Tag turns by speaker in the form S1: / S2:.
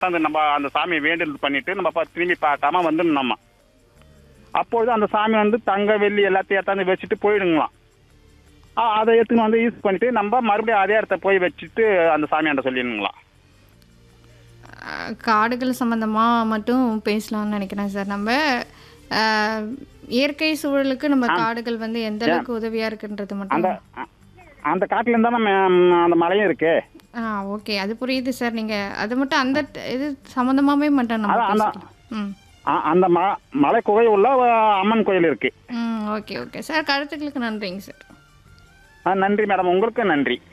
S1: அந்த நம்ம அந்த சாமியை வேண்டுதல் பண்ணிட்டு நம்ம பா- திரும்பி பார்க்காம வந்துடணுமா அப்பொழுது அந்த சாமி வந்து தங்க வெள்ளி எல்லாத்தையும் எடுத்தாந்து வச்சுட்டு போயிடுங்களாம் ஆ, அதை எடுத்துன்னு வந்து யூஸ் பண்ணிட்டு நம்ம மறுபடியும் அதே இடத்த போய் வச்சுட்டு அந்த சாமியாண்ட சொல்லிடணுங்களாம்
S2: அஹ், காடுகள் சம்மந்தமாக மட்டும் பேசலாம்னு நினைக்கிறேன் சார் நம்ம அஹ், இயற்கை சூழலுக்கு நம்ம காடுகள் வந்து எந்த அளவுக்கு உதவியாக இருக்குன்றது மட்டும்
S1: அந்த அ- அந்த காட்டுல இருந்தா நம்ம ம், அந்த மலையும் இருக்கு
S2: ஆ ஓகே அது புரியுது சார் நீங்கள் அது மட்டும் அந்த ட- இது சம்மந்தமாகவே மட்டும் நம்ம
S1: அதான், அதான்.
S2: பேசிக்கலாம். ம்
S1: அ- அந்த ம மலை குகை உள்ள அஹ், அம்மன் கோயில் இருக்கு
S2: ம் ஓகே ஓகே சார் கருத்துக்களுக்கு நன்றிங்க சார்
S1: ஆ, நன்றி மேடம் உங்களுக்கு நன்றி